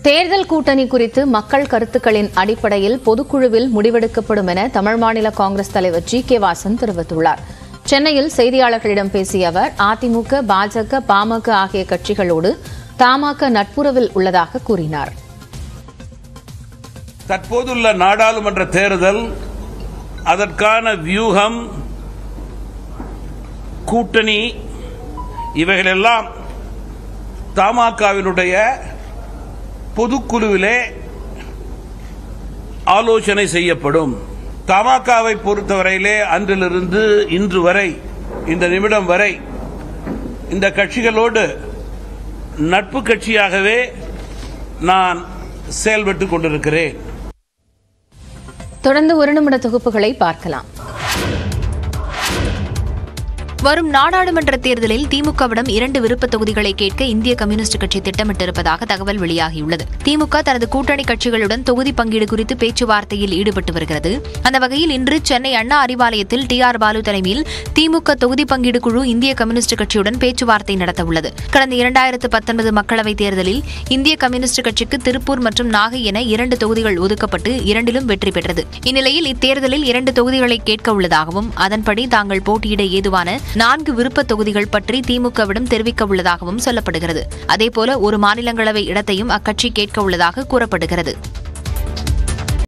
தேர்தல் கூட்டணி குறித்து மக்கள் கருத்துக்களின் அடிப்படையில் பொதுக்குழுவில் முடிவெடுக்கப்படும் என தமிழ் மாநில காங்கிரஸ் தலைவர் ஜி கே வாசன் தெரிவித்துள்ளார் சென்னையில் செய்தியாளர்களிடம் பேசிய அவர் அதிமுக பாஜக பாமக ஆகிய கட்சிகளோடு தமாக நட்புறவில் உள்ளதாக கூறினார் தற்போதுள்ள நாடாளுமன்ற தேர்தல் அதற்கான வியூகம் கூட்டணி இவைகளெல்லாம் தமாகவினுடைய பொதுக்குழுவிலே ஆலோசனை செய்யப்படும் தமாகவை பொறுத்தவரையிலே அன்றிலிருந்து இன்று வரை இந்த நிமிடம் வரை இந்த கட்சிகளோடு நட்பு கட்சியாகவே நான் செயல்பட்டுக் கொண்டிருக்கிறேன் தொடர்ந்து ஒரு நிமிட தொகுப்புகளை பார்க்கலாம் வரும் நாடாளுமன்ற தேர்தலில் திமுகவிடம் இரண்டு விருப்ப தொகுதிகளை கேட்க இந்திய கம்யூனிஸ்ட் கட்சி திட்டமிட்டிருப்பதாக தகவல் வெளியாகியுள்ளது திமுக தனது கூட்டணி கட்சிகளுடன் தொகுதி பங்கீடு குறித்து பேச்சுவார்த்தையில் ஈடுபட்டு வருகிறது அந்த வகையில் இன்று சென்னை அண்ணா அறிவாலயத்தில் டி ஆர் பாலு தலைமையில் திமுக தொகுதி பங்கீடு குழு இந்திய கம்யூனிஸ்ட் கட்சியுடன் பேச்சுவார்த்தை நடத்தவுள்ளது கடந்த இரண்டாயிரத்து பத்தொன்பது மக்களவைத் தேர்தலில் இந்திய கம்யூனிஸ்ட் கட்சிக்கு திருப்பூர் மற்றும் நாகை என இரண்டு தொகுதிகள் ஒதுக்கப்பட்டு இரண்டிலும் வெற்றி பெற்றது இந்நிலையில் இத்தேர்தலில் இரண்டு தொகுதிகளை கேட்க உள்ளதாகவும் அதன்படி தாங்கள் போட்டியிட ஏதுவான நான்கு விருப்ப தொகுதிகள் பற்றி திமுகவிடம் தெரிவிக்க உள்ளதாகவும் சொல்லப்படுகிறது அதேபோல ஒரு மாநிலங்களவை இடத்தையும் அக்கட்சி கேட்க உள்ளதாக கூறப்படுகிறது